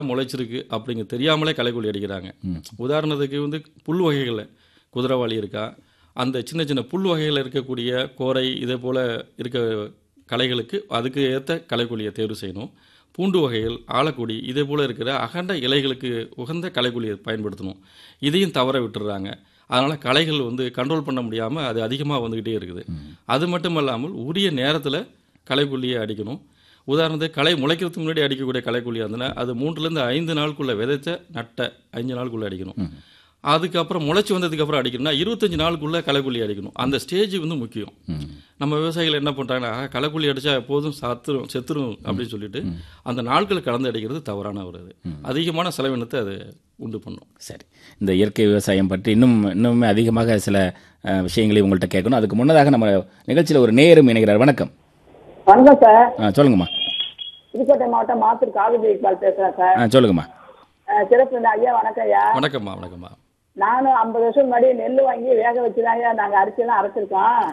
முளைச்சிருக்கு அப்படிங்க தெரியாமலே களைக்கொல்லி அடிக்கிறாங்க உதாரணத்துக்கு வந்து புல் வகைகளில் குதிரைவாளி இருக்கா அந்த சின்ன சின்ன புல் வகைகளில் இருக்கக்கூடிய கோரை இதே போல் இருக்க களைகளுக்கு அதுக்கு ஏற்ற களைக்கொல்லியை தேர்வு செய்யணும் பூண்டு வகைகள் ஆலக்குடி இதே போல் இருக்கிற அகண்ட இலைகளுக்கு உகந்த களைக்கொல்லியை பயன்படுத்தணும் இதையும் தவற விட்டுறாங்க அதனால் களைகள் வந்து கண்ட்ரோல் பண்ண முடியாமல் அது அதிகமாக வந்துக்கிட்டே இருக்குது அது மட்டும் இல்லாமல் உரிய நேரத்தில் களைக்கொல்லியை அடிக்கணும் உதாரணத்துக்கு களை முளைக்கிறதுக்கு முன்னாடி அடிக்கக்கூடிய களைக்கொல்லியாக இருந்ததுன்னா அது மூன்றுலேருந்து ஐந்து நாளுக்குள்ளே விதைச்ச நட்ட அஞ்சு நாளுக்குள்ளே அடிக்கணும் அதுக்கப்புறம் முளைச்சி வந்ததுக்கப்புறம் அடிக்கணும்னா இருபத்தஞ்சு நாளுக்குள்ளே களைக்கொல்லி அடிக்கணும் அந்த ஸ்டேஜ் வந்து முக்கியம் நம்ம விவசாயிகள் என்ன பண்ணுறாங்கன்னா களைக்கொல்லி அடித்தா எப்போதும் சத்துரும் செத்துரும் அப்படின்னு சொல்லிட்டு அந்த நாட்கள் கலந்து அடிக்கிறது தவறான ஒரு இது அதிகமான செலவினத்தை அது உண்டு பண்ணும் சரி இந்த இயற்கை விவசாயம் பற்றி இன்னும் இன்னுமே அதிகமாக சில அஹ், விஷயங்களை உங்கள்கிட்ட கேட்கணும் அதுக்கு முன்னதாக நம்ம நிகழ்ச்சியில் ஒரு நேரும் இணைகிறார் வணக்கம் வணக்கம் சார் ஆ சொல்லுங்கம்மா புதுக்கோட்டை மாவட்டம் மாத்தூர் காவிரி இக்பால் பேசுறேன் சார் ஆ சொல்லுங்கம்மா அஹ் சிறப்பு இந்த ஐயா வணக்கம் ஐயா வணக்கம்மா வணக்கம்மா நானும் ஐம்பது வருஷம் முன்னாடி நெல் வாங்கி வேக வச்சுதான் ஐயா நாங்க அரிசியெல்லாம் அரைச்சிருக்கோம்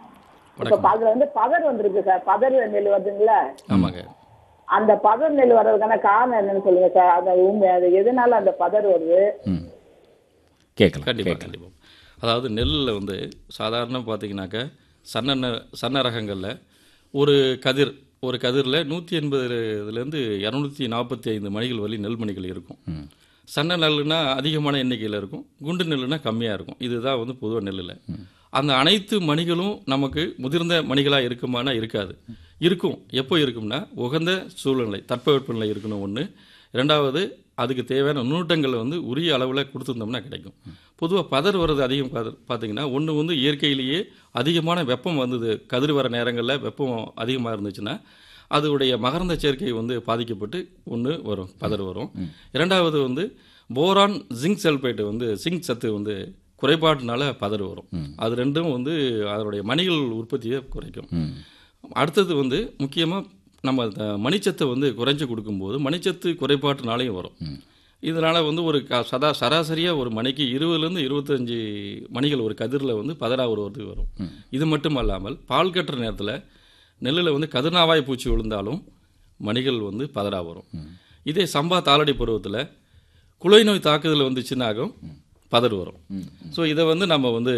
இப்ப அதுல வந்து பதர் வந்திருக்கு சார் பதர் நெல் வருதுங்களா ஆமாங்க அந்த பதர் நெல் வர்றதுக்கான காரணம் என்னன்னு சொல்லுங்க சார் அது உண்மை அது எதனால அந்த பதர் வருது ம் கேட்கலாம் கண்டிப்பாக கேட்கலாம் கண்டிப்பாக அதாவது நெல்லில் வந்து சாதாரண பார்த்தீங்கன்னாக்க சன்ன நெ- சன்ன ரகங்களில் ஒரு கதிர் ஒரு கதிரில் நூற்றி எண்பதுலேருந்து இரநூத்தி நாற்பத்தி ஐந்து மணிகள் வரை நெல் மணிகள் இருக்கும் சன்ன நெல்லுனா அதிகமான எண்ணிக்கையில் இருக்கும் குண்டு நெல்லுனா கம்மியாக இருக்கும் இதுதான் வந்து பொதுவாக நெல்லில் அந்த அனைத்து மணிகளும் நமக்கு முதிர்ந்த மணிகளாக இருக்குமானா இருக்காது இருக்கும் எப்போ இருக்கும்னா உகந்த சூழ்நிலை தட்பவெப்பநிலை இருக்கணும் ஒன்று ரெண்டாவது அதுக்கு தேவையான நுண்ணூட்டங்களை வந்து உரிய அளவில் கொடுத்துருந்தோம்னா கிடைக்கும் பொதுவாக பதர் வர்றது அதிகம் பாத்து- பார்த்தீங்கன்னா ஒன்று வந்து இயற்கையிலேயே அதிகமான வெப்பம் வந்தது கதிர் வர நேரங்களில் வெப்பம் அதிகமாக இருந்துச்சுன்னா அதோடைய மகரந்த சேர்க்கை வந்து பாதிக்கப்பட்டு ஒன்று வரும் பதர் வரும் இரண்டாவது வந்து போரான் ஜிங்க் சல்பேட் வந்து ஜிங்க் சத்து வந்து குறைபாட்டினால பதர் வரும் அது ரெண்டும் வந்து அதனுடைய மணிகள் உற்பத்தியை குறைக்கும் அடுத்தது வந்து முக்கியமாக நம்ம அந்த மணிச்சத்தை வந்து குறைஞ்சு கொடுக்கும்போது மணிச்சத்து குறைபாட்டுனாலையும் வரும் இதனால் வந்து ஒரு க சதா சராசரியாக ஒரு மணிக்கு இருபதுலேருந்து இருபத்தஞ்சி மணிகள் ஒரு கதிரில் வந்து பதினா ஒரு வருது வரும் இது மட்டும் அல்லாமல் பால் கட்டுற நேரத்தில் நெல்லில் வந்து கதிர்நாவாய் பூச்சி விழுந்தாலும் மணிகள் வந்து பதறா வரும் இதே சம்பா தாளடி பருவத்தில் குலை நோய் தாக்குதல் வந்துச்சுன்னாகும் பதர் வரும் ஸோ இதை வந்து நம்ம வந்து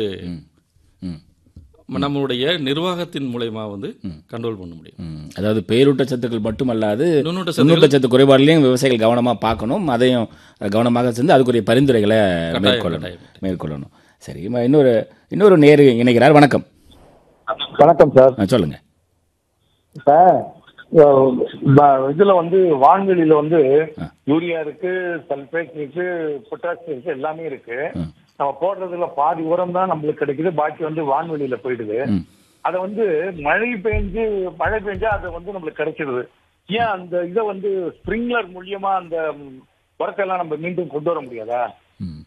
ம் நம்மளுடைய நிர்வாகத்தின் மூலயமா வந்து கண்ட்ரோல் பண்ண முடியும் ம். அதாவது பேரூட்டச்சத்துக்கள் மட்டுமல்லாது நுண்ணூட்ட சத்துக்கள் நுண்ணூட்டச்சத்து குறைபாடுலையும் விவசாயிகள் கவனமாக பார்க்கணும் அதையும் கவனமாக செஞ்சு அதுக்குரிய பரிந்துரைகளை மேற்கொள்ளணும் கட்டாயம். மேற்கொள்ளணும் சரி இம்ம இன்னொரு இன்னொரு நேரு இணைகிறார் வணக்கம் வணக்கம் சார் ஆ, சொல்லுங்க இப்ப அஹ், ப- இதுல வந்து வான்வெளியில வந்து யூரியா இருக்கு சல்பேட் இருக்கு பொட்டாசியம் இருக்கு எல்லாமே இருக்கு நம்ம போடுறதுல பாதி உரம் தான் நம்மளுக்கு கிடைக்குது பாக்கி வந்து வான்வெளியில போயிடுது அத வந்து மழை பெஞ்சு மழை பெஞ்சா அது வந்து நம்மளுக்கு கிடைச்சிடுது ஏன் அந்த இதை வந்து ஸ்ப்ரிங்லர் மூலியமா அந்த ம், உரத்தை எல்லாம் நம்ம மீண்டும் கொண்டு வர முடியாதா ம்.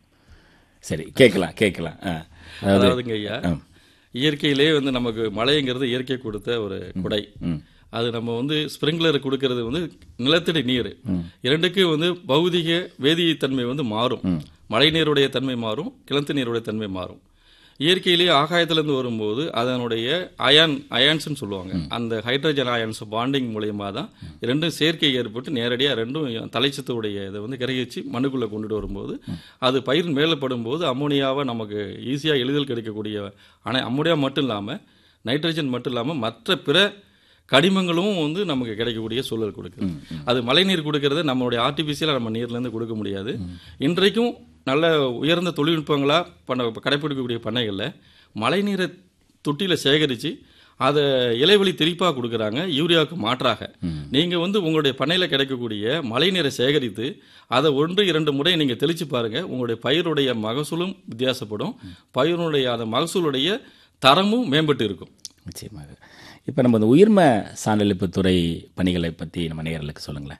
சரி கேட்கலாம் கேட்கலாம் ஆ. அதாவது அதாவதுங்க ஐயா இயற்கையிலே வந்து நமக்கு மழைங்கிறது இயற்கை கொடுத்த ஒரு குடை அது நம்ம வந்து ஸ்ப்ரிங்க்லர் கொடுக்கறது வந்து நிலத்தடி நீர் இரண்டுக்கும் வந்து பௌதிக வேதியியத்தன்மை வந்து மாறும் மழை நீருடைய தன்மை மாறும் கிணத்து நீருடைய தன்மை மாறும் இயற்கையிலேயே ஆகாயத்திலேருந்து வரும்போது அதனுடைய அயான் அயான்ஸ்னு சொல்லுவாங்க அந்த ஹைட்ரஜன் அயான்ஸ் பாண்டிங் மூலயமா தான் ரெண்டும் சேர்க்கை ஏற்பட்டு நேரடியாக ரெண்டும் தலைச்சத்துடைய இதை வந்து கிரகிச்சு மண்ணுக்குள்ளே கொண்டுட்டு வரும்போது அது பயிர் மேலே படும்போது அம்மோனியாவை நமக்கு ஈஸியாக எளிதில் கிடைக்கக்கூடிய ஆனால் அம்மோனியா மட்டும் இல்லாமல் நைட்ரஜன் மட்டும் இல்லாமல் மற்ற பிற கனிமங்களும் வந்து நமக்கு கிடைக்கக்கூடிய சூழல் கொடுக்குது அது மழைநீர் கொடுக்கறது நம்மளுடைய ஆர்டிஃபிஷியலாக நம்ம நீர்லேருந்து கொடுக்க முடியாது இன்றைக்கும் நல்ல உயர்ந்த தொழில்நுட்பங்களாக பண்ண கடைப்பிடிக்கக்கூடிய பண்ணைகளில் மழைநீரை தொட்டியில் சேகரித்து அதை இலைவழி தெளிப்பாக கொடுக்குறாங்க யூரியாவுக்கு மாற்றாக நீங்கள் வந்து உங்களுடைய பண்ணையில் கிடைக்கக்கூடிய மழைநீரை சேகரித்து அதை ஒன்று இரண்டு முறை நீங்கள் தெளித்து பாருங்கள் உங்களுடைய பயிருடைய மகசூலும் வித்தியாசப்படும் பயிருடைய அந்த மகசூலுடைய தரமும் மேம்பட்டு இருக்கும் நிச்சயமாக இப்போ நம்ம இந்த உயிர்ம சான்றளிப்பு துறை பணிகளை பற்றி நம்ம நேயர்களுக்கு சொல்லுங்களேன்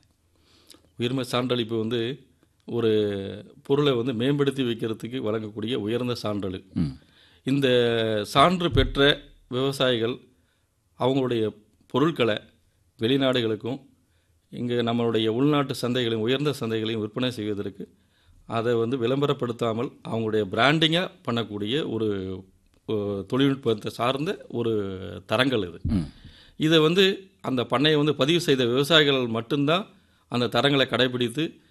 உயர்மை சான்றளிப்பு வந்து ஒரு பொருளை வந்து மேம்படுத்தி வைக்கிறதுக்கு வழங்கக்கூடிய உயர்ந்த சான்றல் இந்த சான்று பெற்ற விவசாயிகள் அவங்களுடைய பொருட்களை வெளிநாடுகளுக்கும் இங்கே நம்மளுடைய உள்நாட்டு சந்தைகளையும் உயர்ந்த சந்தைகளையும் விற்பனை செய்வதற்கு அதை வந்து விளம்பரப்படுத்தாமல் அவங்களுடைய பிராண்டிங்காக பண்ணக்கூடிய ஒரு அஹ், தொழில்நுட்பத்தை சார்ந்த ஒரு தரங்கள் இது இதை வந்து அந்த பண்ணையை வந்து பதிவு செய்த விவசாயிகள் மட்டும்தான் அந்த தரங்களை கடைபிடித்து